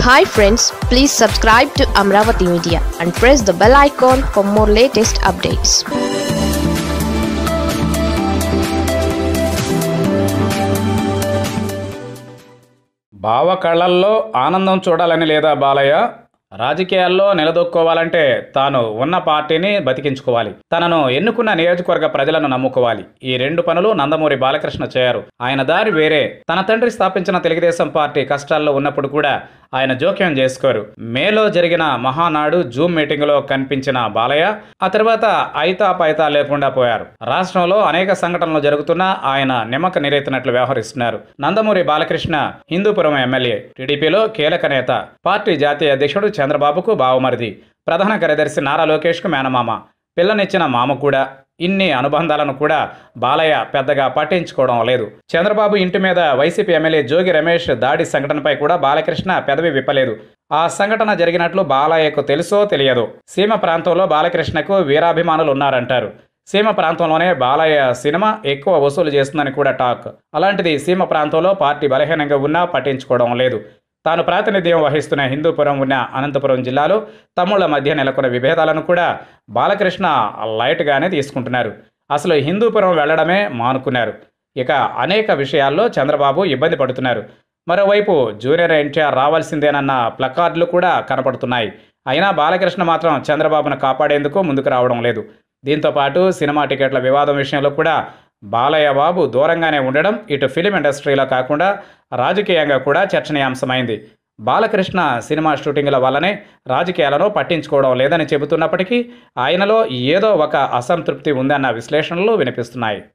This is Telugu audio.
hi friends please subscribe to Amaravati media and press the bell icon for more latest updates బావ కళ్ళల్లో ఆనందం చూడాలని లేదా బాలయ్య రాజకీయాల్లో నిలదొక్కోవాలంటే తాను ఉన్న పార్టీని బతికించుకోవాలి తనను ఎన్నుకున్న నియోజకవర్గ ప్రజలను నమ్ముకోవాలి ఈ రెండు పనులు నందమూరి బాలకృష్ణ చేయరు ఆయన దారి వేరే తన తండ్రి స్థాపించిన తెలుగుదేశం పార్టీ కష్టాల్లో ఉన్నప్పుడు కూడా ఆయన జోక్యం చేసుకోరు మేలో జరిగిన మహానాడు జూమ్ మీటింగ్లో కనిపించిన బాలయ్య ఆ తర్వాత ఐతా పైతా లేకుండా పోయారు రాష్ట్రంలో అనేక సంఘటనలు జరుగుతున్నా ఆయన నిమ్మక నిరెత్తినట్లు వ్యవహరిస్తున్నారు నందమూరి బాలకృష్ణ హిందూపురం ఎమ్మెల్యే టీడీపీలో కీలక నేత పార్టీ జాతీయ అధ్యక్షుడు చంద్రబాబుకు బావమరిది ప్రధాన కార్యదర్శి నారా లోకేష్కు మేనమామ పిల్లనిచ్చిన మామ కూడా ఇన్ని అనుబంధాలను కూడా బాలయ్య పెద్దగా పట్టించుకోవడం లేదు చంద్రబాబు ఇంటి మీద వైసీపీ ఎమ్మెల్యే జోగి రమేష్ దాడి సంఘటనపై కూడా బాలకృష్ణ పెదవి విప్పలేదు ఆ సంఘటన జరిగినట్లు బాలయ్యకు తెలుసో తెలియదు సీమ ప్రాంతంలో బాలకృష్ణకు వీరాభిమానులు ఉన్నారంటారు సీమ ప్రాంతంలోనే బాలయ్య సినిమా ఎక్కువ వసూలు చేస్తుందని కూడా టాక్ అలాంటిది సీమ ప్రాంతంలో పార్టీ బలహీనంగా ఉన్నా పట్టించుకోవడం లేదు తాను ప్రాతినిధ్యం వహిస్తున్న హిందూపురం ఉన్న అనంతపురం జిల్లాలో తమ్ముళ్ల మధ్య నెలకొన్న విభేదాలను కూడా బాలకృష్ణ లైట్గానే తీసుకుంటున్నారు అసలు హిందూపురం వెళ్లడమే మానుకున్నారు ఇక అనేక విషయాల్లో చంద్రబాబు ఇబ్బంది పడుతున్నారు మరోవైపు జూనియర్ ఎన్టీఆర్ రావాల్సిందేనన్న ప్లకార్డులు కూడా కనపడుతున్నాయి అయినా బాలకృష్ణ మాత్రం చంద్రబాబును కాపాడేందుకు ముందుకు రావడం లేదు దీంతో పాటు సినిమా టికెట్ల వివాదం విషయంలో కూడా బాలయ్య బాబు దూరంగానే ఉండడం ఇటు ఫిలిం ఇండస్ట్రీలో కాకుండా రాజకీయంగా కూడా చర్చనీయాంశమైంది బాలకృష్ణ సినిమా షూటింగ్ల వల్లనే రాజకీయాలను పట్టించుకోవడం లేదని చెబుతున్నప్పటికీ ఆయనలో ఏదో ఒక అసంతృప్తి ఉందన్న విశ్లేషణలు వినిపిస్తున్నాయి